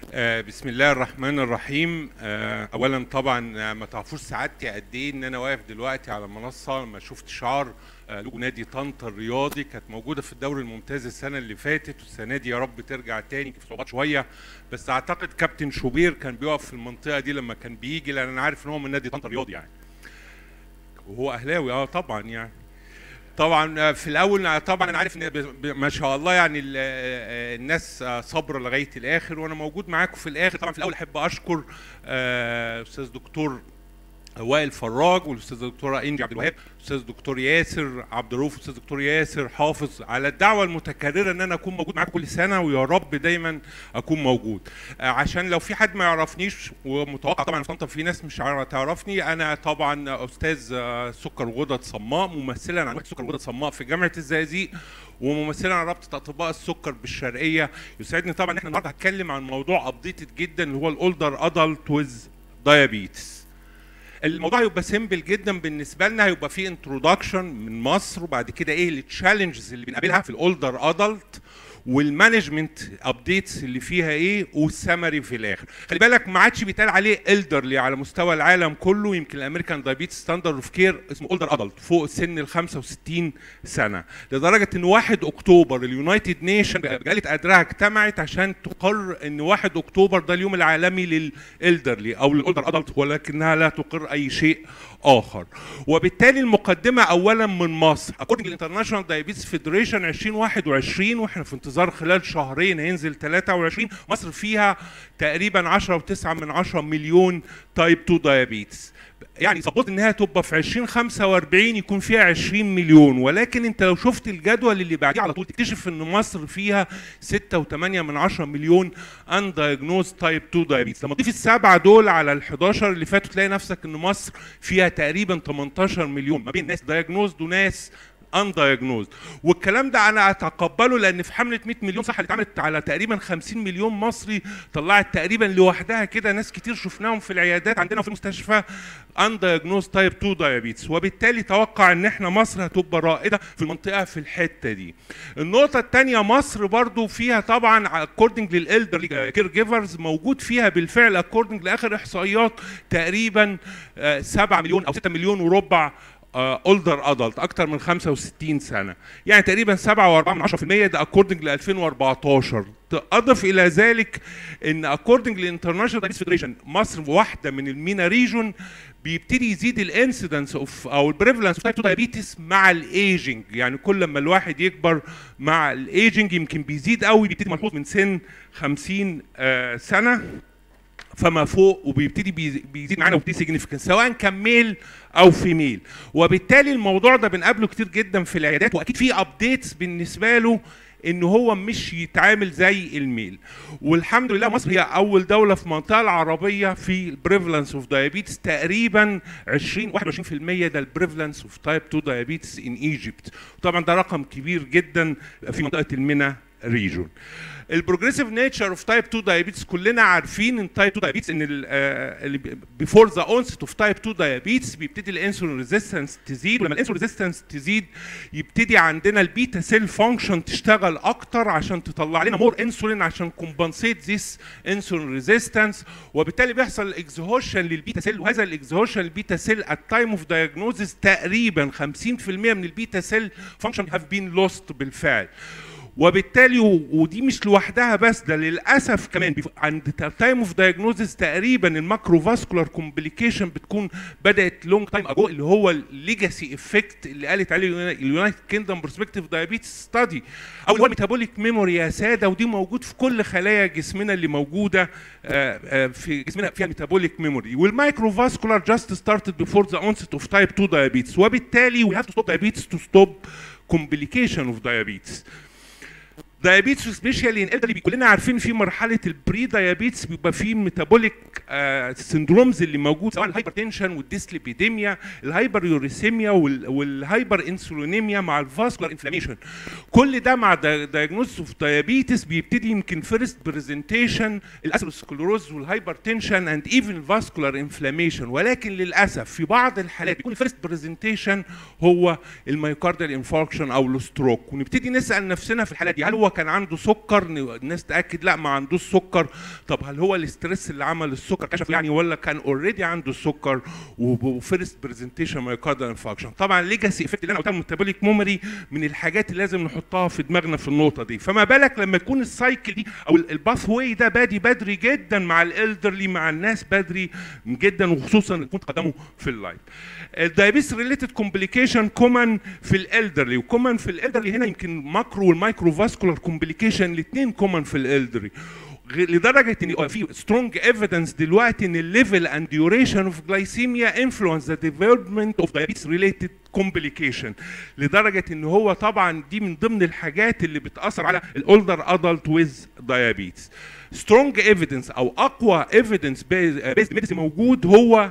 آه، بسم الله الرحمن الرحيم آه، اولا طبعا آه، ما تعرفوش سعادتي قد ايه ان انا واقف دلوقتي على المنصه لما شفت شعار آه، لوجو نادي طنطا الرياضي كانت موجوده في الدوري الممتاز السنه اللي فاتت والسنه دي يا رب ترجع تاني في صعوبات شويه بس اعتقد كابتن شوبير كان بيقف في المنطقه دي لما كان بيجي لان انا عارف ان هو من نادي طنطا الرياضي يعني وهو اهلاوي اه طبعا يعني طبعا في الاول طبعا انا عارف ان ب- ب- ما شاء الله يعني ال- الناس صبر لغايه الاخر وانا موجود معاكم في الاخر طبعا في الاول احب اشكر آه، استاذ دكتور وائل فراج والاستاذ دكتوره انجي عبد الوهاب الاستاذ دكتور ياسر عبد الرؤوف الاستاذ دكتور ياسر حافظ على الدعوه المتكرره ان انا اكون موجود معاكم كل سنه ويا رب دايما اكون موجود آه، عشان لو في حد ما يعرفنيش ومتوقع طبعا في طنطا في ناس مش عارفة تعرفني انا طبعا استاذ آه، سكر وغدد صماء ممثلا عن وحده سكر وغدد صماء في جامعه الزقازيق وممثلا عن رابطه اطباء السكر بالشرقيه يسعدني طبعا ان احنا النهارده هتكلم عن موضوع ابديتد جدا اللي هو الاولدر ادلت ويز دايابيتس الموضوع هيبقى سيمبل جدا بالنسبه لنا هيبقى فيه انتروداكشن من مصر وبعد كده ايه التشالنجز اللي بنقابلها في الاولدر ادلت والمانجمنت ابديتس اللي فيها ايه والسمري في الاخر خلي بالك ما عادش بيتقال عليه الدرلي على مستوى العالم كله يمكن الامريكان دايابيتس ستاندرد اوف كير اسمه اولدر ادلت فوق سن ال 65 سنه لدرجه ان 1 اكتوبر اليونايتد نيشن جالت قدرها اجتمعت عشان تقر ان 1 اكتوبر ده اليوم العالمي للالدرلي او للاولدر ادلت ولكنها لا تقر اي شيء اخر وبالتالي المقدمه اولا من مصر اكوردنج للانترناشونال دايابيتس فيدريشن 2021 واحنا في انتظار خلال شهرين هينزل 23 مصر فيها تقريبا 10.9 من 10 مليون تايب 2 دايابيتس يعني سبوت انها تبقى في 2045 يكون فيها 20 مليون ولكن انت لو شفت الجدول اللي بعديه على طول تكتشف ان مصر فيها 6.8 من 10 مليون ان دايجنوز تايب 2 دايابيتس لما تضيف السبعه دول على ال 11 اللي فاتوا تلاقي نفسك ان مصر فيها تقريبا 18 مليون ما بين ناس دايجنوزد وناس ان دايجنوزد والكلام ده انا اتقبله لان في حمله 100 مليون صح اللي اتعملت على تقريبا 50 مليون مصري طلعت تقريبا لوحدها كده ناس كتير شفناهم في العيادات عندنا في المستشفى ان دايجنوز تايب 2 دايابيتس وبالتالي توقع ان احنا مصر هتبقى رائده في المنطقه في الحته دي النقطه الثانيه مصر برضو فيها طبعا اكوردنج للالدر كير جيفرز موجود فيها بالفعل اكوردنج لاخر احصائيات تقريبا 7 مليون او 6 مليون وربع اولدر ادلت اكتر من 65 سنه يعني تقريبا 7.4 من 10% ده اكوردنج ل 2014 اضف الى ذلك ان اكوردنج للانترناشونال دايبيتس فيدريشن مصر واحده من المينا ريجون بيبتدي يزيد الانسيدنس اوف او البريفلنس اوف تايب 2 دايابيتس مع الايجنج يعني كل ما الواحد يكبر مع الايجنج يمكن بيزيد قوي بيبتدي ملحوظ من سن 50 آه سنه فما فوق وبيبتدي بيز- بيزيد معانا وبيبتدي سيجنيفيكانس سواء كان ميل او فيميل وبالتالي الموضوع ده بنقابله كتير جدا في العيادات واكيد في ابديتس بالنسبه له ان هو مش يتعامل زي الميل والحمد لله مصر هي اول دوله في المنطقه العربيه في البريفلنس اوف دايابيتس تقريبا 20 21% ده البريفلنس اوف تايب 2 دايابيتس ان ايجيبت طبعا ده رقم كبير جدا في منطقه المينا ريجون البروجريسيف نيتشر اوف تايب 2 دايابيتس كلنا عارفين ان تايب 2 دايابيتس ان اللي بيفور ذا اونست اوف تايب 2 دايابيتس بيبتدي الانسولين ريزيستنس تزيد ولما الانسولين ريزيستنس تزيد يبتدي عندنا البيتا سيل فانكشن تشتغل اكتر عشان تطلع لنا مور انسولين عشان كومبنسيت ذيس انسولين ريزيستنس وبالتالي بيحصل اكزهوشن للبيتا سيل وهذا الاكزهوشن للبيتا سيل ات تايم اوف دايجنوزس تقريبا 50% من البيتا سيل فانكشن هاف بين لوست بالفعل وبالتالي و- ودي مش لوحدها بس ده للاسف كمان بيف- عند تايم اوف دايجنوزس تقريبا الماكروفاسكولار كومبليكيشن بتكون بدات لونج تايم اجو اللي هو الليجاسي افكت اللي قالت عليه اليونايتد كيندم برسبكتيف دايابيتس ستادي او اللي هو الميتابوليك ميموري يا ساده ودي موجود في كل خلايا جسمنا اللي موجوده آه، آه، في جسمنا فيها الميتابوليك ميموري والمايكروفاسكولار جاست ستارتد بيفور ذا اونست اوف تايب 2 دايابيتس وبالتالي وي هاف تو ستوب دايابيتس تو ستوب complication اوف diabetes دايابيتس سبيشالي ان الدري كلنا عارفين في مرحله البري دايابيتس بيبقى في ميتابوليك سندرومز اللي موجود سواء الهايبرتنشن والديسليبيديميا الهايبر يوريسيميا والهايبر انسولينيميا مع الفاسكولار انفلاميشن كل ده مع دايجنوستس اوف دايابيتس بيبتدي يمكن فيرست برزنتيشن الاسروسكلروز والهايبرتنشن اند ايفن فاسكولار انفلاميشن ولكن للاسف في بعض الحالات بيكون الفيرست برزنتيشن هو الميوكاردال انفاركشن او الستروك ونبتدي نسال نفسنا في الحالات دي هل هو هو كان عنده سكر الناس تاكد لا ما عندوش سكر طب هل هو الاسترس اللي عمل السكر كشف يعني ولا كان اوريدي عنده السكر وفيرست برزنتيشن مايوكاردال انفاكشن طبعا ليجاسي افكت اللي انا قلتها الميتابوليك ميموري من الحاجات اللي لازم نحطها في دماغنا في النقطه دي فما بالك لما يكون السايكل دي او الباث واي ده بادي بدري جدا مع الالدرلي مع الناس بدري جدا وخصوصا يكون تقدموا في اللايف الدايابيتس ريليتد كومبليكيشن كومن في الالدرلي وكومن في الالدرلي هنا يمكن ماكرو والمايكرو فاسكولار كومبليكيشن الاثنين كومن في الالدرلي لدرجه ان في سترونج ايفيدنس دلوقتي ان الليفل اند ديوريشن اوف جلايسيميا انفلونس ذا ديفلوبمنت اوف diabetes ريليتد كومبليكيشن لدرجه ان هو طبعا دي من ضمن الحاجات اللي بتاثر على الاولدر ادلت ويز diabetes سترونج ايفيدنس او اقوى ايفيدنس بيست ميديسين موجود هو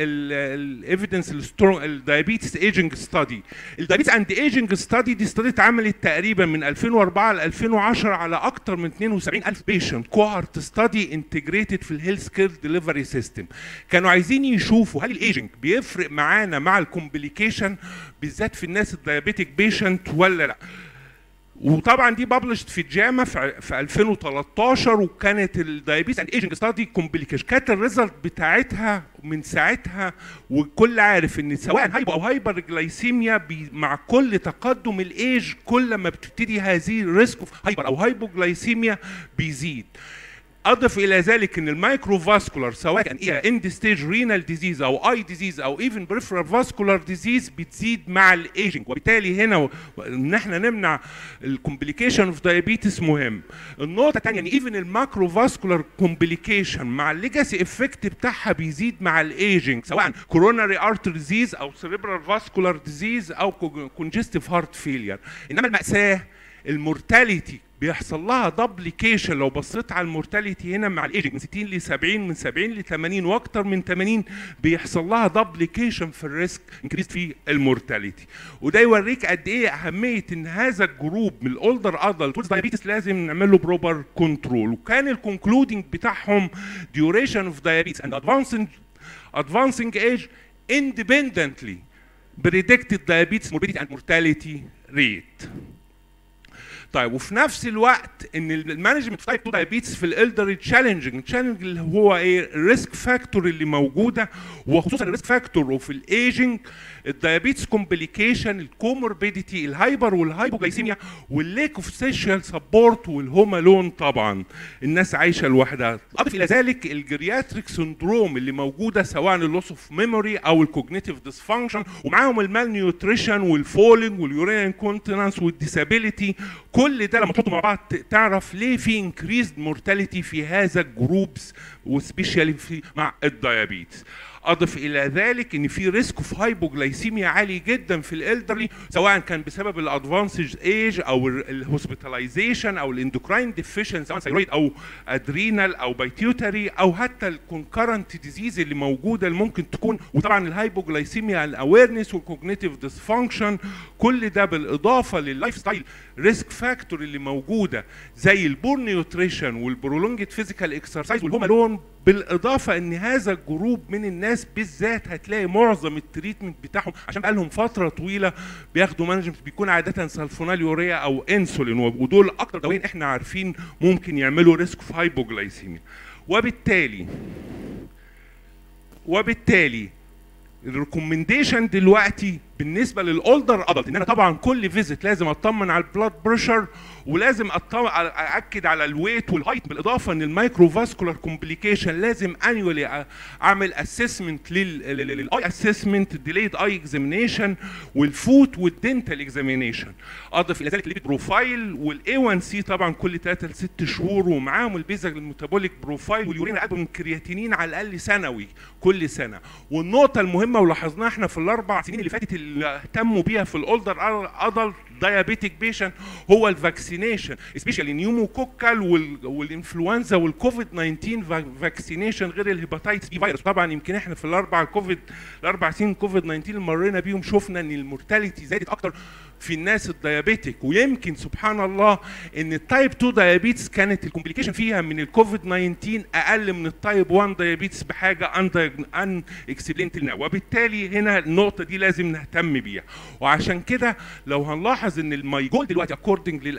الايفيدنس السترونج الدايابيتس ايجنج ستادي الدايابيتس اند ايجنج ستادي دي ستادي اتعملت تقريبا من 2004 ل 2010 على اكثر من 72000 بيشنت كوهارت ستادي انتجريتد في الهيلث كير ديليفري سيستم كانوا عايزين يشوفوا هل الايجنج بيفرق معانا مع الكومبليكيشن بالذات في الناس الدايابيتك بيشنت ولا لا وطبعا دي ببلشت في جاما في 2013 وكانت الدايابيتس اند ايجنج ستادي كومبليكيشن كانت الريزلت بتاعتها من ساعتها والكل عارف ان سواء هايبو او هايبر جلايسيميا مع كل تقدم الايج كل ما بتبتدي هذه الريسك اوف هايبر او هايبو جلايسيميا بيزيد اضف الى ذلك ان المايكرو فاسكولار سواء كان ايه اند ستيج رينال ديزيز او اي ديزيز او ايفن بريفرال فاسكولار ديزيز بتزيد مع الايجنج وبالتالي هنا ان احنا نمنع الكومبليكيشن اوف دايابيتس مهم النقطه الثانيه ان ايفن الماكرو فاسكولار كومبليكيشن مع الليجاسي افكت بتاعها بيزيد مع الايجنج سواء كوروناري ارتر ديزيز او سيريبرال فاسكولار ديزيز او كونجستيف هارت فيلير انما الماساه المورتاليتي بيحصل لها دبليكيشن لو بصيت على المورتاليتي هنا مع الايجنج من 60 ل 70 من 70 ل 80 واكتر من 80 بيحصل لها دبليكيشن في الريسك انكريز في المورتاليتي وده يوريك قد ايه اهميه ان هذا الجروب من الاولدر ادلت دايابيتس لازم نعمل له بروبر كنترول وكان الكونكلودنج بتاعهم duration of diabetes and advancing advancing age independently predicted diabetes morbidity and mortality rate طيب وفي نفس الوقت ان المانجمنت تايب 2 دايابيتس في الالدري تشالنجنج تشالنج اللي هو ايه الريسك فاكتور اللي موجوده وخصوصا الريسك فاكتور وفي الايجنج الدايابيتس كومبليكيشن الكوموربيديتي الهايبر والهايبوجلايسيميا والليك اوف سيشال سبورت والهوم لون طبعا الناس عايشه لوحدها اضف الى ذلك الجرياتريك سندروم اللي موجوده سواء اللوس اوف ميموري او الكوجنيتيف ديسفانكشن ومعاهم المال نيوتريشن والفولنج واليورين كونتيننس والديسابيليتي كل ده لما تحطه مع بعض تعرف ليه في انكريزد مورتاليتي في هذا الجروبس وسبيشالي في مع الديابيتس اضف الى ذلك ان في ريسك اوف هايبوجلايسيميا عالي جدا في الالدرلي سواء كان بسبب الادفانسج ايج او الهوسبيتاليزيشن او الاندوكراين ديفيشن سواء ثايرويد او ادرينال او بايتيوتري او حتى الكونكرنت ديزيز اللي موجوده اللي ممكن تكون وطبعا الهايبوجلايسيميا الاويرنس والكوجنيتيف ديسفانكشن كل ده بالاضافه لللايف ستايل ريسك فاكتور اللي موجوده زي البور نيوتريشن والبرولونجد فيزيكال اكسرسايز والهوم الون بالاضافه ان هذا الجروب من الناس بالذات هتلاقي معظم التريتمنت بتاعهم عشان بقالهم فتره طويله بياخدوا مانجمنت بيكون عاده سلفونال يوريا او انسولين ودول اكتر دوايين احنا عارفين ممكن يعملوا ريسك في هايبوجلايسيميا وبالتالي وبالتالي الريكومنديشن دلوقتي بالنسبه للاولدر ادلت ان انا طبعا كل فيزيت لازم اطمن على البلاد بريشر ولازم اكد على الويت والهايت بالاضافه ان المايكرو فاسكولار كومبليكيشن لازم انيولي اعمل اسسمنت للاي اسسمنت ديليد اي اكزامينيشن والفوت والدنتال اكزامينيشن اضف الى ذلك الليبيد بروفايل والاي 1 سي طبعا كل 3 ل 6 شهور ومعاهم البيزل الميتابوليك بروفايل واليورين البوم كرياتينين على الاقل سنوي كل سنه والنقطه المهمه ولاحظناها احنا في الاربع سنين اللي فاتت اللي اهتموا بيها في الاولدر ادلت دايابيتيك بيشن هو الفاكسينيشن سبيشالي نيوموكوكال والانفلونزا والكوفيد 19 فاكسينيشن غير الهيباتايتس بي فيروس طبعا يمكن احنا في الاربع كوفيد الاربع سنين كوفيد 19 اللي مرينا بيهم شفنا ان المورتاليتي زادت اكتر في الناس الديابيتك ويمكن سبحان الله ان التايب 2 دايابيتس كانت الكومبليكيشن فيها من الكوفيد 19 اقل من التايب 1 دايابيتس بحاجه ان ان اكسبلينت وبالتالي هنا النقطه دي لازم نهتم بيها وعشان كده لو هنلاحظ هنلاحظ ان الماي جول دلوقتي اكوردنج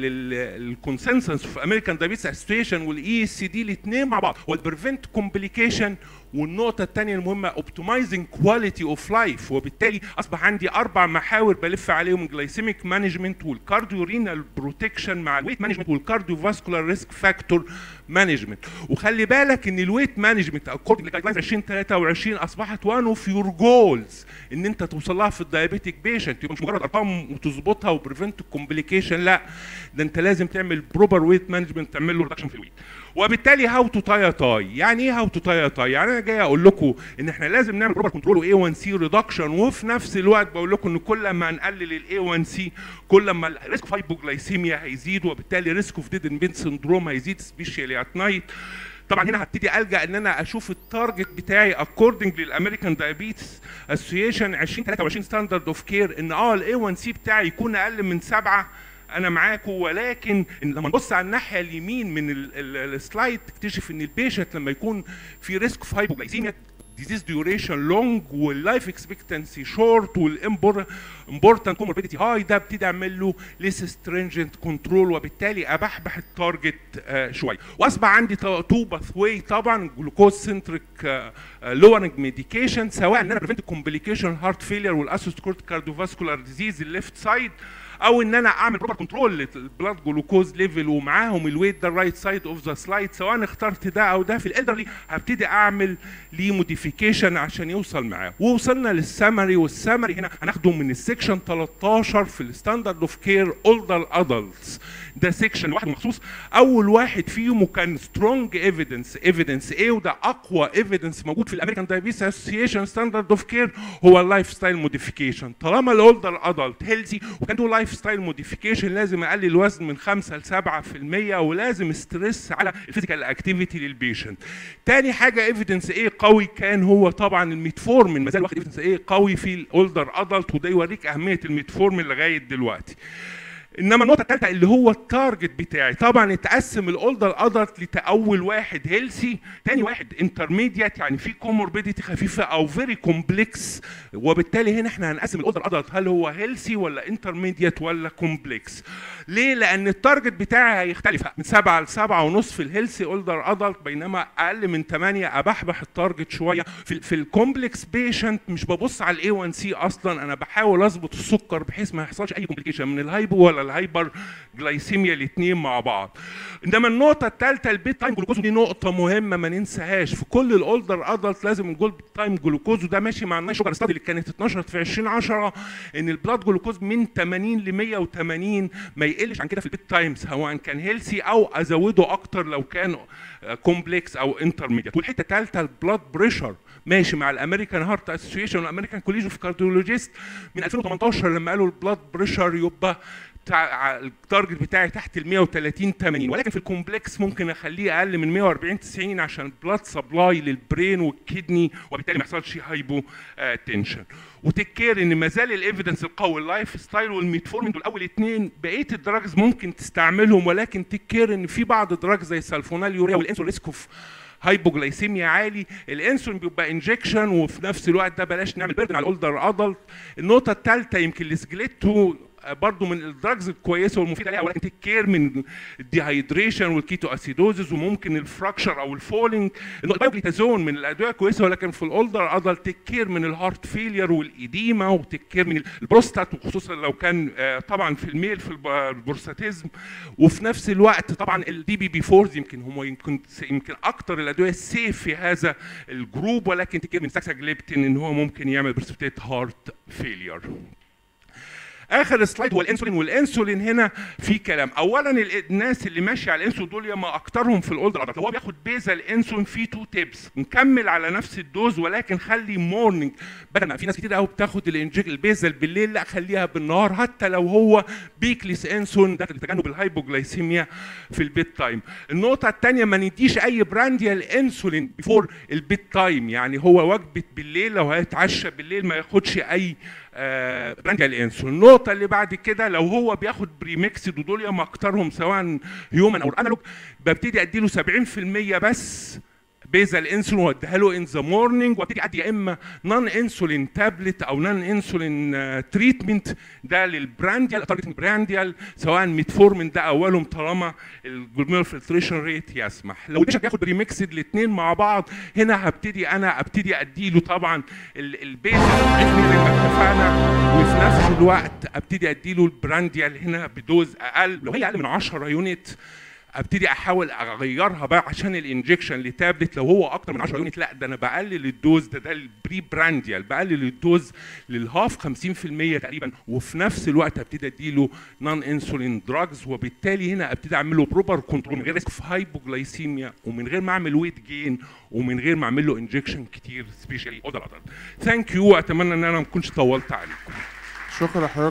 للكونسنسس في امريكان دايبيتس اسوسيشن والاي اس دي الاثنين مع بعض هو البريفنت كومبليكيشن والنقطة الثانية المهمة اوبتمايزنج كواليتي اوف لايف وبالتالي اصبح عندي اربع محاور بلف عليهم جلايسيميك مانجمنت والكارديو رينال بروتكشن مع الويت مانجمنت والكارديو فاسكولار ريسك فاكتور مانجمنت وخلي بالك ان الويت مانجمنت اكوردنج لجايد 2023 اصبحت وان اوف يور جولز ان انت توصل لها في الدايابيتيك بيشنت يبقى مش مجرد ارقام وتظبطها وبريفنت كومبليكيشن لا ده انت لازم تعمل بروبر ويت مانجمنت تعمل له ريدكشن في الويت وبالتالي هاو تو تاي تاي يعني ايه هاو تو تاي تاي يعني انا جاي اقول لكم ان احنا لازم نعمل بروبر كنترول واي 1 سي ريدكشن وفي نفس الوقت بقول لكم ان كل ما نقلل الاي 1 سي كل ما الريسك اوف هايبوجلايسيميا هيزيد وبالتالي ريسك اوف ديد بين سندروم هيزيد سبيشالي ات نايت طبعا هنا هبتدي الجا ان انا اشوف التارجت بتاعي اكوردنج للامريكان دايابيتس اسوسيشن 2023 ستاندرد اوف كير ان اه الاي 1 سي بتاعي يكون اقل من سبعه انا معاكم ولكن إن لما نبص على الناحيه اليمين من ال- ال- السلايد تكتشف ان البيشنت لما يكون في ريسك اوف هايبوجلايسيميا disease duration long واللايف اكسبكتنسي شورت والامبورتنت كوموربيديتي هاي ده ابتدي اعمل له ليس سترينجنت كنترول وبالتالي ابحبح التارجت آه شويه واصبح عندي تو باث واي طبعا جلوكوز سنتريك لورنج ميديكيشن سواء ان انا بريفنت كومبليكيشن هارت فيلير والاسوسكورت كارديوفاسكولار ديزيز الليفت سايد او ان انا اعمل بروبر كنترول للبلاد جلوكوز ليفل ومعاهم الويت ده الرايت سايد اوف ذا سلايد سواء اخترت ده او ده في الالدرلي هبتدي اعمل ليه موديفيكيشن عشان يوصل معاه ووصلنا للسمري والسمري هنا هناخده من السكشن 13 في الستاندرد اوف كير اولدر ادلتس ده سيكشن لوحده مخصوص اول واحد فيهم كان سترونج ايفيدنس ايفيدنس ايه وده اقوى ايفيدنس موجود في الامريكان دايابيتس اسوسيشن ستاندرد اوف كير هو اللايف ستايل موديفيكيشن طالما الاولدر ادلت هيلثي وكان له لايف ستايل موديفيكيشن لازم اقلل الوزن من 5 ل 7% ولازم ستريس على الفيزيكال اكتيفيتي للبيشنت تاني حاجه ايفيدنس ايه قوي كان هو طبعا الميتفورمين ما زال واخد ايفيدنس ايه قوي في الاولدر ادلت وده يوريك اهميه الميتفورمين لغايه دلوقتي انما النقطه الثالثه اللي هو التارجت بتاعي طبعا اتقسم الاولدر ادلت لاول واحد هيلسي تاني واحد انترميديات يعني في كوموربيديتي خفيفه او فيري كومبلكس وبالتالي هنا احنا هنقسم الاولدر ادلت هل هو هيلسي ولا انترميديات ولا كومبلكس ليه لان التارجت بتاعي هيختلف من 7 ل 7 ونص في الهيلسي اولدر ادلت بينما اقل من 8 ابحبح التارجت شويه في, في الكومبلكس بيشنت مش ببص على الاي 1 سي اصلا انا بحاول اظبط السكر بحيث ما يحصلش اي كومبليكيشن من الهايبو ولا الهايبر جلايسيميا الاثنين مع بعض انما النقطه الثالثه البيت تايم جلوكوز دي نقطه مهمه ما ننساهاش في كل الاولدر ادلت لازم الجولد تايم جلوكوز وده ماشي مع الناي شوجر ستادي اللي كانت اتنشرت في 2010 ان البلاد جلوكوز من 80 ل 180 ما يقلش عن كده في البيت تايمز سواء كان هيلسي او ازوده اكتر لو كان كومبلكس او انترميديت والحته الثالثه البلاد بريشر ماشي مع الامريكان هارت اسوسيشن والامريكان كوليج اوف كارديولوجيست من 2018 لما قالوا البلاد بريشر يبقى بتاع التارجت بتاعي تحت ال 130 80 ولكن في الكومبلكس ممكن اخليه اقل من 140 90 عشان بلاد سبلاي للبرين والكدني وبالتالي ما يحصلش هايبو آه تنشن وتكير ان ما زال الايفيدنس القوي اللايف ستايل والميتفورمين دول اول اثنين بقيه الدراجز ممكن تستعملهم ولكن تكير ان في بعض الدراجز زي السلفونال يوريا والانسول ريسك اوف هايبوجلايسيميا عالي الانسولين بيبقى انجكشن وفي نفس الوقت ده بلاش نعمل بيردن على الاولدر ادلت النقطه الثالثه يمكن السكليتو برضه من الدراجز الكويسه والمفيده ليها ولكن تكير من الديهايدريشن والكيتو اسيدوزز وممكن الفراكشر او الفولينج البايوجليتازون من الادويه كويسه ولكن في الاولدر ادل تكير من الهارت فيلير والايديما وتكير من البروستات وخصوصا لو كان طبعا في الميل في البروستاتيزم وفي نفس الوقت طبعا الدي بي بي فورز يمكن هم يمكن يمكن اكتر الادويه السيف في هذا الجروب ولكن تكير من ساكساجليبتين ان هو ممكن يعمل برسبتيت هارت فيلير اخر سلايد هو الانسولين والانسولين هنا في كلام اولا الناس اللي ماشيه على الانسولين دول ياما اكترهم في الاولدر ادلت هو بياخد بيزا الانسولين في تو تيبس نكمل على نفس الدوز ولكن خلي مورنينج بدل ما في ناس كتير قوي بتاخد الانجيك البيزا بالليل لا خليها بالنهار حتى لو هو بيكلس انسولين ده لتجنب الهايبوجلايسيميا في البيت تايم النقطه الثانيه ما نديش اي برانديا الانسولين بيفور البيت تايم يعني هو وجبه بالليل لو هيتعشى بالليل ما ياخدش اي آه برانديا الانسولين النقطه اللي بعد كده لو هو بياخد بريمكسد ودول ياما اكترهم سواء هيومن او انالوج ببتدي اديله 70% بس بيزل انسولين واديها له ان ذا مورنينج وابتدي ادي يا اما نون انسولين تابلت او نون انسولين تريتمنت ده للبرانديال تارجتنج برانديال سواء ميتفورمين ده اولهم طالما الجلوميرول فلتريشن ريت يسمح لو البيشنت ياخد بريمكسد الاثنين مع بعض هنا هبتدي انا ابتدي ادي له طبعا البيزل زي ما اتفقنا وفي نفس الوقت ابتدي ادي له البرانديال هنا بدوز اقل لو هي اقل من 10 يونت ابتدي احاول اغيرها بقى عشان الانجكشن لتابلت لو هو اكتر من 10 يونت لا ده انا بقلل الدوز ده ده البري برانديال بقلل الدوز للهاف 50% تقريبا وفي نفس الوقت ابتدي اديله نون انسولين دراجز وبالتالي هنا ابتدي اعمل له بروبر كنترول من غير ريسك في هايبوجلايسيميا ومن غير ما اعمل ويت جين ومن غير ما اعمل له انجكشن كتير سبيشالي اودر ثانك يو اتمنى ان انا ما اكونش طولت عليكم شكرا لحضرتك